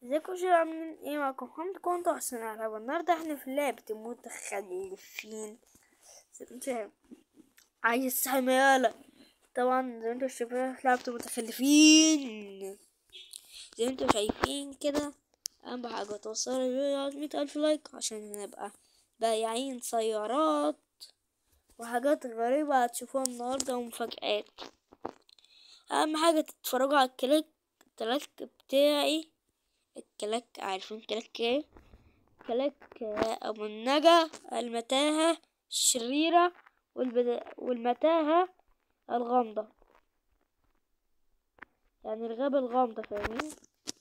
ازيكم يا شباب عاملين ايه معاكم محمد كنت احسن العاب النهارده احنا في لعبة المتخلفين زي ما انتوا شايفين. عايز حماية طبعا زي ما انتوا شايفين في لعبة المتخلفين زي ما انتوا شايفين كده اهم حاجة توصل الفيديو مية الف لايك عشان نبقى بايعين سيارات وحاجات غريبة هتشوفوها النهاردة ومفاجآت اهم حاجة تتفرجوا على الكليك الكليك بتاعي الكلك عارفين كلك ايه كلك ابو النجا المتاهة الشريرة والبد... والمتاهة الغامضة يعني الغابة الغامضة فاهمين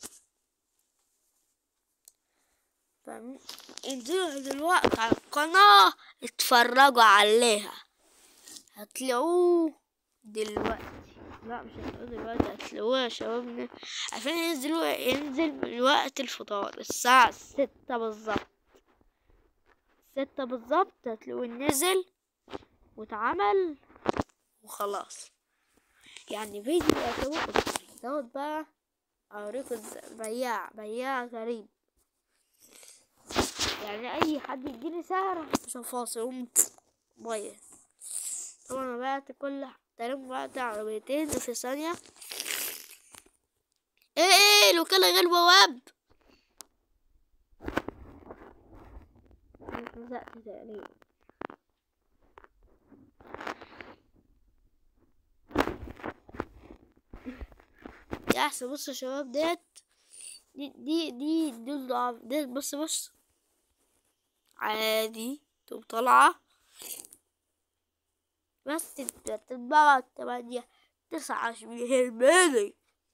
فاهمين انزلوا دلوقتي على القناة اتفرجوا عليها هتلاقوه دلوقتي لا مش هتلاقوه دلوقتي هتلاقوه يا شباب عشان ينزلوا ينزل من وقت الفطار الساعة ستة بالظبط ستة بالظبط هتلاقوه نزل واتعمل وخلاص يعني فيديو يعتبر دوت بقى اوريكم ازاي- بياع بياع غريب يعني اي حد يديني سعر مش هفاصل أقوم مية طبعا انا بعت كل تقريبا بعت عربيتين في ثانية ايه ايه الوكالة غير بواب لزقت تقريبا يا احسن بصوا يا شباب ديت دي دي دي دول ضعاف ديت بص بص عادي تقوم طالعة بس تتبع تمانية تسعة عشرين ميلي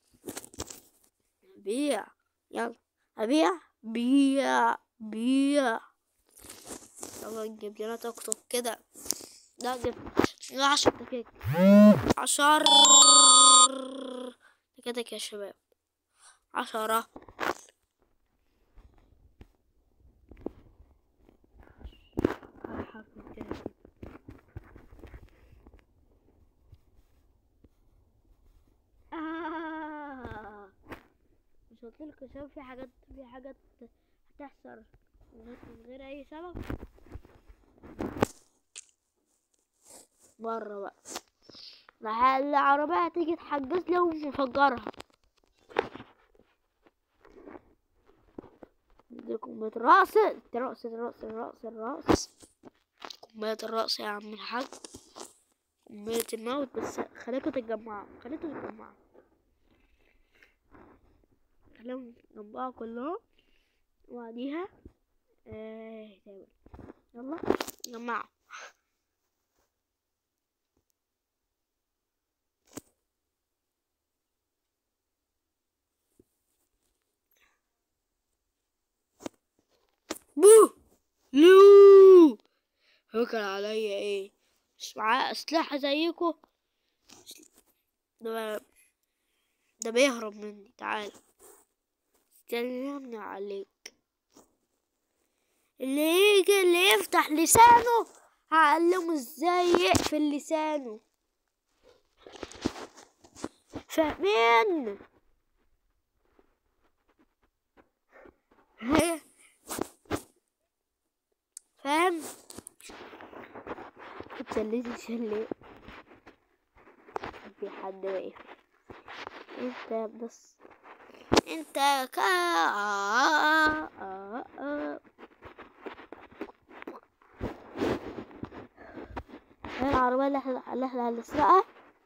بيع يلا أبيع بيع بيع يلا نجيب لنا توك توك كده لا جبت لا عشر دقايق عشر دقايق يا شباب عشرة هاي حرف كده آه. مش قلت لك يا شباب في حاجات في حاجات هتحصل من من غير اي سبب بره بقى ما العربية هتيجي تحجز لي ومفجرها دي كوباية الرأس الرأس الرأس الرأس الرأس كوباية الرأس يا عم الحاج كوباية الموت بس خليكوا تتجمعوا خليكوا تتجمعوا خليهم يتجمعوا كلهم وبعديها آه تمام يلا جمعوا بو لو فكر عليا ايه مش معاه اسلحة زيكو ده ده بيهرب مني تعال استلمني عليك اللي يجي اللي يفتح لسانه هعلمه ازاي يقفل لسانه فاهمين فاهم اتسليت شلي في حد واقف انت بس انت كا آه آه آه. هاي العربية اللي احنا اللي احنا هنسرقها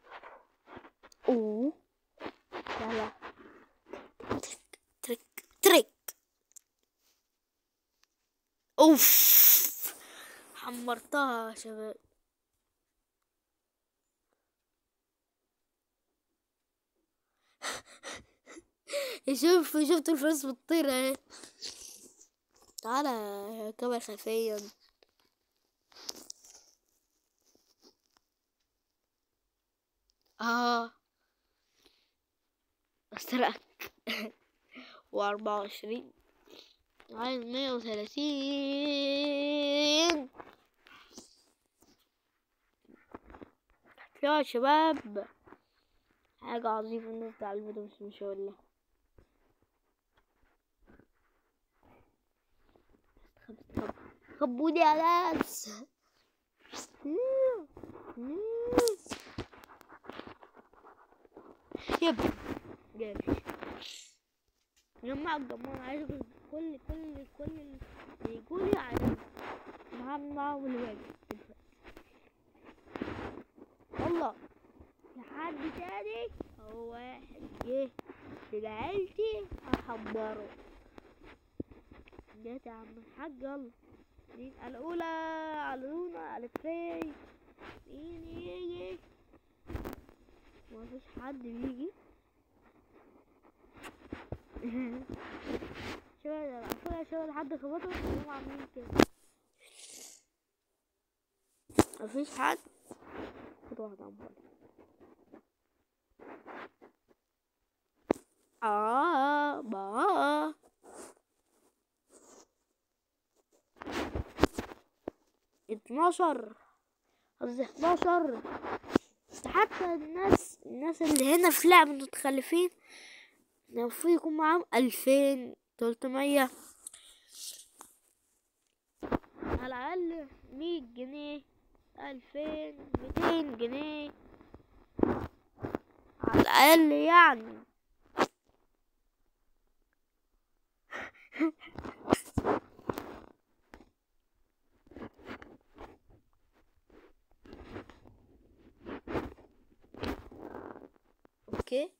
اوه لا لا تريك تريك تريك اوف حمرتها يا شباب شوف شفت الفلوس بتطير اهي تعالى كاميرا خلفية اه استرقك واربعة وعشرين عايز مية وثلاثين يا شباب حاجة عظيمة الناس على الفيديو بس مش هقولها خبوني يا ناس يب جالي جمع الجماعة عايز أقول كل كل كل اللي يقولي عايز نعمل معاهم الواجب دلوقتي والله لحد تاني هو واحد جه في عيلتي أحضره جيت يا عم الحاج يلا مين الأولى علونا على فري مين يجي مفيش حد بيجي شوية عارفين شوية لحد خبطه هم عاملين كده مفيش حد خد واحدة عم فاضي آه با اتناشر قصدي حداشر حتى الناس الناس اللي هنا في لعبة متخلفين المفروض يكون معاهم ألفين تلتمية على الأقل مية جنيه ألفين ميتين جنيه على الأقل يعني اوكي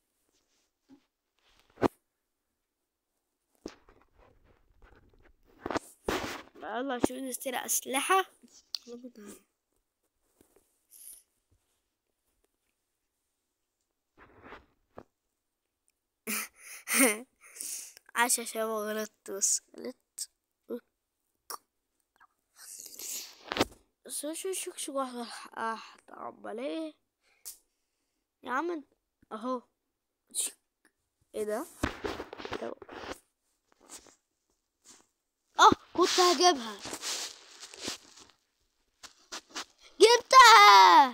يلا شو نشتري أسلحة عاش يا شباب غلطت بس غلطت شو شو شو شو واحدة واحدة عمال ايه يا عم اهو شك. ايه ده ده- اه كنت هجيبها جبتها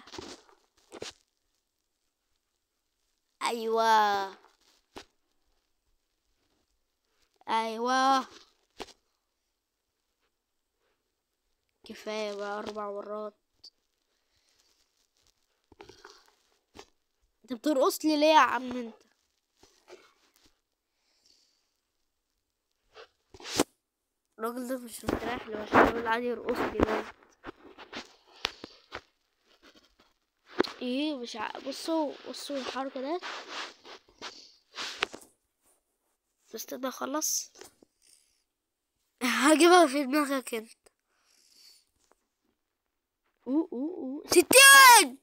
ايوه ايوه كفايه بقى اربع مرات انت بترقص لي ليه يا عم انت الراجل ده مش مستريح له عشان الراجل قاعد يرقص لي دلوقتي ايه مش ع... بصوا بصوا الحركة ده بس ده خلص هجيبها في دماغك انت اوه اوه اوه ستين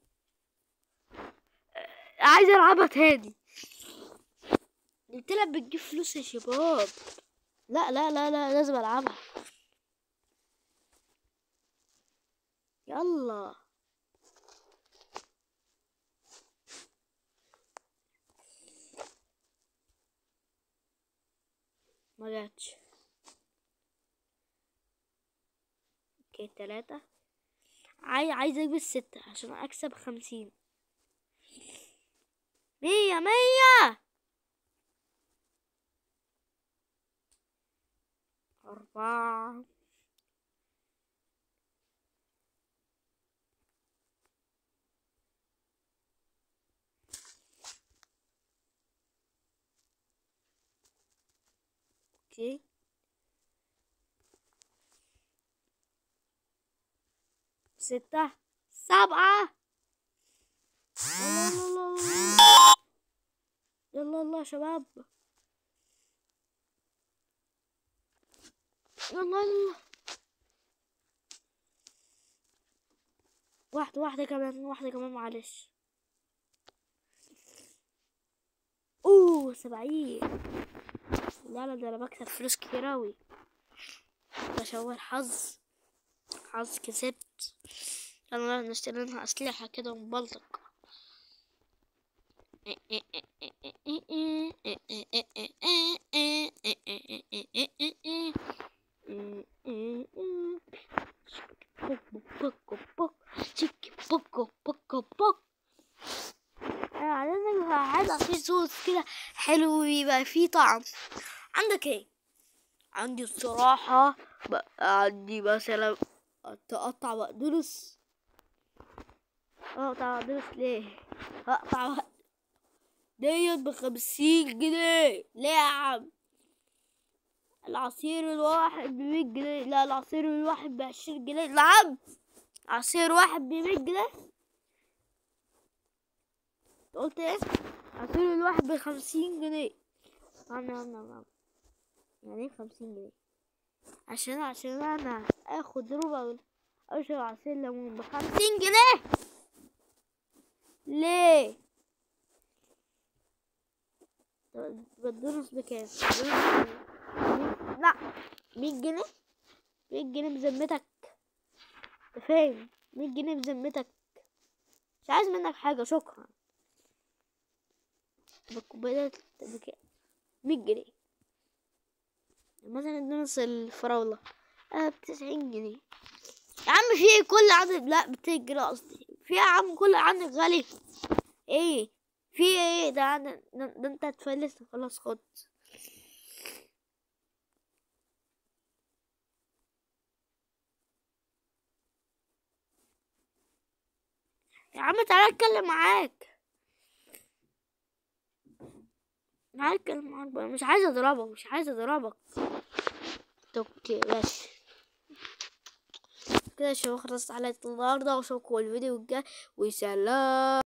عايز العبها تاني قلت لك بتجيب فلوس يا شباب لا لا لا لا لازم العبها يلا ما جاتش اوكي تلاتة عاي... عايز اجيب الستة عشان اكسب خمسين مية مية أربعة اوكي ستة سبعة الله الله الله يلا الله يا شباب يلا يلا واحدة واحدة كمان واحدة كمان معلش اوه سبعين لا لا ده انا بكسب فلوس كتير اوي بشاور حظ حظ كسبت يلا نشتري لنا اسلحة كده ونبلطق عايزين عايز في صوص كده حلو ويبقى فيه طعم عندك ايه عندي الصراحة بقى عندي مثلا تقطع بقدونس اقطع بقدونس ليه اقطع بقدونس ديت بخمسين جنيه ليه يا عم العصير الواحد بمية جنيه لا العصير الواحد بعشرين جنيه نعم عصير واحد بمية جنيه قلت ايه عصير الواحد بخمسين جنيه نعم نعم نعم نعم يعني ايه خمسين جنيه عشان عشان انا اخد ربع اشرب عصير ليمون بخمسين جنيه ليه بتدرس بكام لا مية جنيه مية جنيه بذمتك انت فاهم مية جنيه بذمتك مش عايز منك حاجة شكرا بالكوباية بكام مية جنيه مثلا نص الفراولة آه بتسعين جنيه يا عم في ايه كل عدد لا بتجري قصدي في يا عم كل عدد غالي ايه في ايه ده عدد ده, ده انت هتفلس خلاص خد يا عم تعالى اتكلم معاك تعالى اتكلم معاك بقى مش عايز اضربك مش عايز اضربك اوكي ماشي كده يا شباب خلصت حلقة النهاردة واشوفكم الفيديو الجاي وسلام